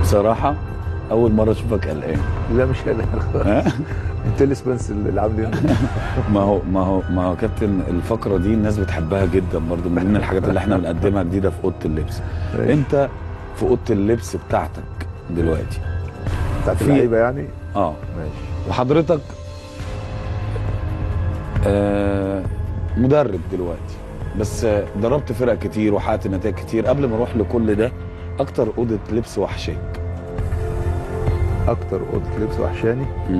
بصراحه اول مره اشوفك قلقان لا مش انا ها؟ انت اللي سبنس اللي عامل ما هو ما هو ما هو كابتن الفقره دي الناس بتحبها جدا برضو من ضمن الحاجات اللي احنا بنقدمها جديده في اوضه اللبس ماشي. انت في اوضه اللبس بتاعتك دلوقتي بتاعت في- اللعيبه يعني اه ماشي وحضرتك آه مدرب دلوقتي بس آه، دربت فرق كتير وحققت نتائج كتير قبل ما اروح لكل ده اكتر اوضه لبس وحشاك اكتر اوضه لبس وحشاني مم.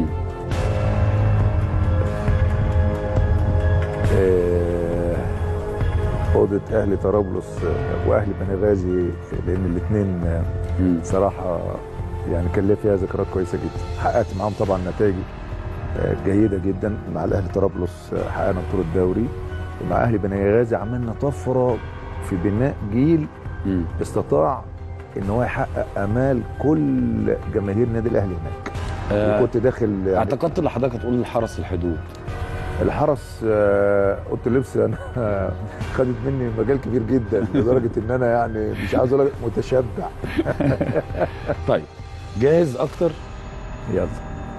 آه، اوضه اهلي طرابلس آه، واهلي بني غازي لان الاثنين مم. صراحه يعني كان ليا فيها ذكريات كويسه جدا حققت معاهم طبعا نتائج آه، جيده جدا مع الاهلي طرابلس آه، حققنا بطوله دوري ومع اهلي بني غازي عملنا طفره في بناء جيل مم. استطاع ان هو يحقق امال كل جماهير النادي الاهلي هناك آه وكنت داخل يعني اعتقدت ان حضرتك هتقول الحرس الحدود الحرس آه، اوضه اللبس انا خدت مني مجال كبير جدا لدرجه ان انا يعني مش عاوز اقول لك متشبع طيب جاهز اكتر يلا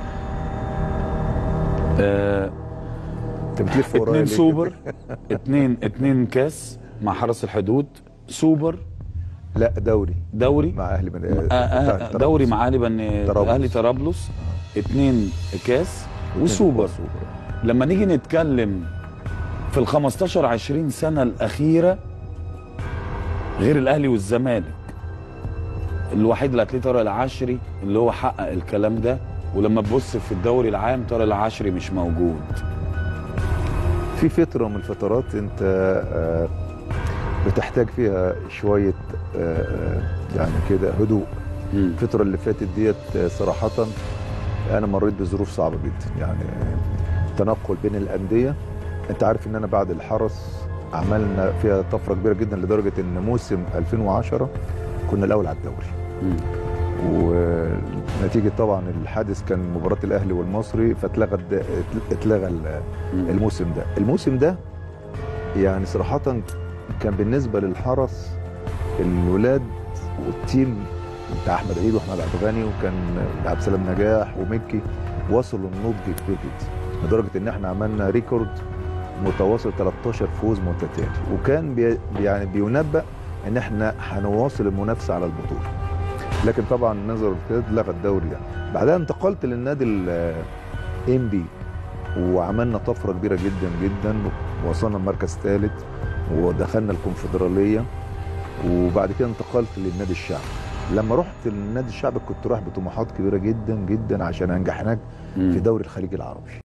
آه انت بتلف ورايا اتنين ليه سوبر كده؟ اتنين اتنين كاس مع حرس الحدود سوبر لا دوري دوري مع اهلي من آه آه دوري مع اهلي بن طرابلس. اهلي طرابلس اتنين كاس وسوبر سوبر لما نيجي نتكلم في ال 15 20 سنه الاخيره غير الاهلي والزمالك الوحيد اللي هتلاقيه طارق العشري اللي هو حقق الكلام ده ولما تبص في الدوري العام طارق العشري مش موجود في فتره من الفترات انت آه، بتحتاج فيها شويه آه، آه، يعني كده هدوء مم. الفتره اللي فاتت ديت آه، صراحه انا مريت بظروف صعبه جدا يعني تنقل بين الانديه انت عارف ان انا بعد الحرس عملنا فيها طفره كبيره جدا لدرجه ان موسم 2010 كنا الاول على الدوري مم. ونتيجه طبعا الحادث كان مباراه الاهلي والمصري فاتلغى الد- اتلغى ال- مم. الموسم ده الموسم ده يعني صراحه كان بالنسبه للحرس الولاد والتيم بتاع احمد عيد واحمد عبد الغني وكان عبد السلام نجاح ومكي وصلوا النضج كبير جدا لدرجه ان احنا عملنا ريكورد متواصل 13 فوز متتالي وكان بي يعني بينبأ ان احنا هنواصل المنافسه على البطوله لكن طبعا نظر كده لغى الدوري يعني بعدها انتقلت للنادي الام بي وعملنا طفره كبيره جدا جدا وصلنا المركز ثالث ودخلنا الكونفدراليه وبعد كده انتقلت للنادي الشعبي لما رحت للنادي الشعبي كنت رايح بطموحات كبيره جدا جدا عشان انجح هناك مم. في دوري الخليج العربي